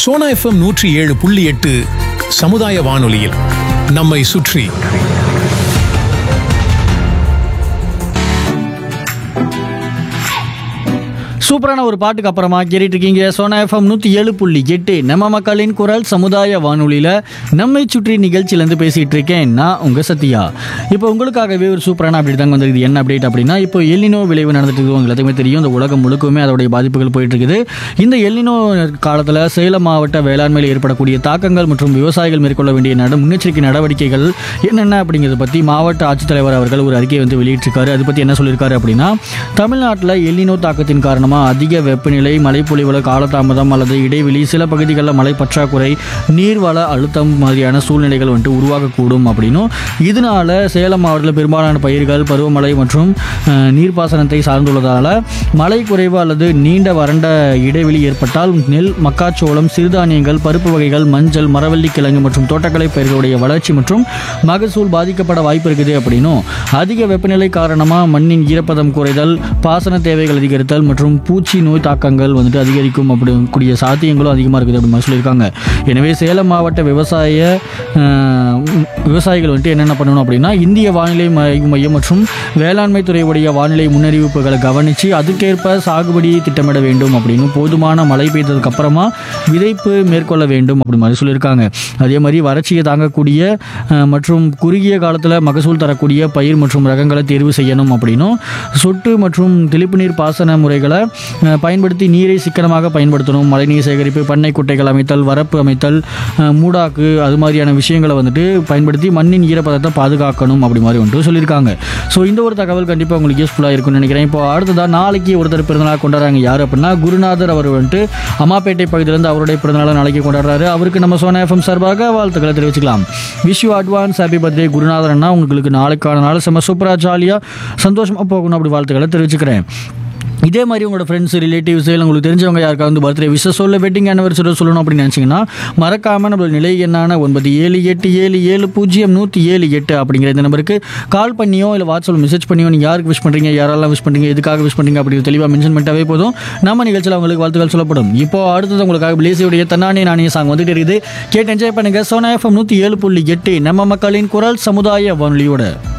Sona FM நூற்றி ஏழு புள்ளி எட்டு சமுதாய வானொலியில் நம்மை சுற்றி சூப்பரான ஒரு பாட்டுக்கு அப்புறமா கேட்டுட்டு இருக்கீங்க சோனா எஃப்எம் நூற்றி ஏழு புள்ளி எட்டு நம்ம மக்களின் குரல் சமுதாய வானொலியில் நம்மை சுற்றி நிகழ்ச்சியிலேருந்து பேசிகிட்டு இருக்கேன் நான் உங்கள் சத்யா இப்போ உங்களுக்காகவே ஒரு சூப்பரான அப்டேட் தாங்க வந்திருக்குது என்ன அப்டேட் அப்படின்னா இப்போ எல்லினோ விளைவு நடந்துட்டு இருக்குது உங்களுக்கு எல்லாத்தையுமே தெரியும் இந்த உலகம் முழுக்கவுமே அதோடைய பாதிப்புகள் போயிட்டு இருக்குது இந்த எல்லினோ காலத்தில் சேலம் மாவட்ட வேளாண்மையில் ஏற்படக்கூடிய தாக்கங்கள் மற்றும் விவசாயிகள் மேற்கொள்ள வேண்டிய நட முன்னெச்சரிக்கை நடவடிக்கைகள் என்னென்ன அப்படிங்கிறத பற்றி மாவட்ட ஆட்சித்தலைவர் அவர்கள் ஒரு அறிக்கையை வந்து வெளியிட்டிருக்காரு அதை பற்றி என்ன சொல்லியிருக்காரு அப்படின்னா தமிழ்நாட்டில் எல்லினோ தாக்கத்தின் காரணமாக அதிக வெப்பநிலை மழைப்பொழிவுல காலதாமதம் அல்லது இடைவெளி சில பகுதிகளில் மழை பற்றாக்குறை நீர்வள அழுத்தம் மாதிரியான சூழ்நிலைகள் வந்துட்டு உருவாகக்கூடும் அப்படின்னும் இதனால சேலம் மாவட்டத்தில் பெரும்பாலான பயிர்கள் பருவமழை மற்றும் அஹ், நீர்ப்பாசனத்தை சார்ந்துள்ளதால மழை குறைவு அல்லது நீண்ட வறண்ட இடைவெளி ஏற்பட்டால் நெல் மக்காச்சோளம் சிறுதானியங்கள் பருப்பு வகைகள் மஞ்சள் மரவள்ளி கிழங்கு மற்றும் தோட்டக்கலை பயிர்களுடைய வளர்ச்சி மற்றும் மகசூல் பாதிக்கப்பட வாய்ப்பு இருக்குது அப்படின்னும் அதிக வெப்பநிலை காரணமாக மண்ணின் ஈரப்பதம் குறைதல் பாசன தேவைகள் அதிகரித்தல் மற்றும் பூச்சி நோய் தாக்கங்கள் வந்துட்டு அதிகரிக்கும் அப்படிக்கூடிய சாத்தியங்களும் அதிகமாக இருக்குது அப்படின்னு மாதிரி சொல்லியிருக்காங்க எனவே சேலம் மாவட்ட விவசாய அஹ், விவசாயிகள் வந்துட்டு என்னென்ன பண்ணணும் அப்படின்னா இந்திய வானிலை மை- மையம் மற்றும் வேளாண்மை துறையுடைய வானிலை முன்னறிவிப்புகளை கவனித்து அதுக்கேற்ப சாகுபடி திட்டமிட வேண்டும் அப்படின்னு போதுமான மழை பெய்ததுக்கு அப்புறமா விதைப்பு மேற்கொள்ள வேண்டும் அப்படி மாதிரி சொல்லியிருக்காங்க அதே மாதிரி வறட்சியை தாங்கக்கூடிய அஹ், மற்றும் குறுகிய காலத்தில் மகசூல் தரக்கூடிய பயிர் மற்றும் ரகங்களை தேர்வு செய்யணும் அப்படின்னும் சொட்டு மற்றும் தெளிப்பு நீர் பாசன முறைகளை அஹ், பயன்படுத்தி நீரை சிக்கனமாக பயன்படுத்தணும் மழைநீர் சேகரிப்பு பண்ணை குட்டைகள் அமைத்தல் வரப்பு அமைத்தல் அஹ், மூடாக்கு அது மாதிரியான விஷயங்களை வந்துட்டு பயன்படுத்தி மண்ணின் ஈரப்பதத்தை பாதுகாக்கணும் அப்படி மாதிரி வந்துட்டு சொல்லியிருக்காங்க ஸோ இந்த ஒரு தகவல் கண்டிப்பாக உங்களுக்கு யூஸ்ஃபுல்லாக இருக்கும்னு நினைக்கிறேன் இப்போ அடுத்ததாக நாளைக்கு ஒருத்தர் பிறந்தநாள் கொண்டாடுறாங்க யார் அப்படின்னா குருநாதர் அவர் வந்துட்டு அம்மாப்பேட்டை பகுதியிலேருந்து அவருடைய பிறந்தநாளை நாளைக்கு கொண்டாடுறாரு அவருக்கு நம்ம சோனா எஃப்எம் சார்பாக வாழ்த்துக்களை தெரிவிச்சுக்கலாம் wish you advance happy birthday குருநாதர் அண்ணா உங்களுக்கு நாளைக்கான நாள் செம்ம சூப்பராக ஜாலியாக சந்தோஷமாக போகணும் அப்படி வாழ்த்துக்களை தெரிவிச்சுக்கிறேன் இதே மாதிரி உங்களோட ஃப்ரெண்ட்ஸ் ரிலேட்டிவ்ஸ் இல்லை உங்களுக்கு தெரிஞ்சவங்க யாருக்காவது வந்து பர்த்டே விஷஸ் சொல்ல வெட்டிங் ஆனிவர்சரி சொல்லணும் அப்படின்னு நினச்சிங்கன்னா மறக்காமல் நம்மளோட நிலை எண்ணான ஒன்பது ஏழு எட்டு ஏழு ஏழு பூஜ்ஜியம் நூற்றி ஏழு எட்டு அப்படிங்கிற இந்த நம்பருக்கு கால் பண்ணியோ இல்லை வாட்ஸ்அப்பில் மெசேஜ் பண்ணியோ நீங்கள் யாருக்கு விஷ் பண்ணுறீங்க யாரெல்லாம் விஷ் பண்ணுறீங்க எதுக்காக விஷ் பண்ணுறீங்க அப்படி தெளிவாக மென்ஷன் பண்ணிட்டாவே போதும் நம்ம நிகழ்ச்சியில் உங்களுக்கு வாழ்த்துக்கள் சொல்லப்படும் இப்போ அடுத்தது உங்களுக்காக பிளேசியுடைய தன்னானே நானே சாங் வந்துட்டு இருக்குது கேட்டு என்ஜாய் பண்ணுங்கள் சோனா எஃப்எம் நூற்றி ஏழு புள்ளி எட்டு நம்ம மக்களின் குரல் சமுதாய வானொலியோட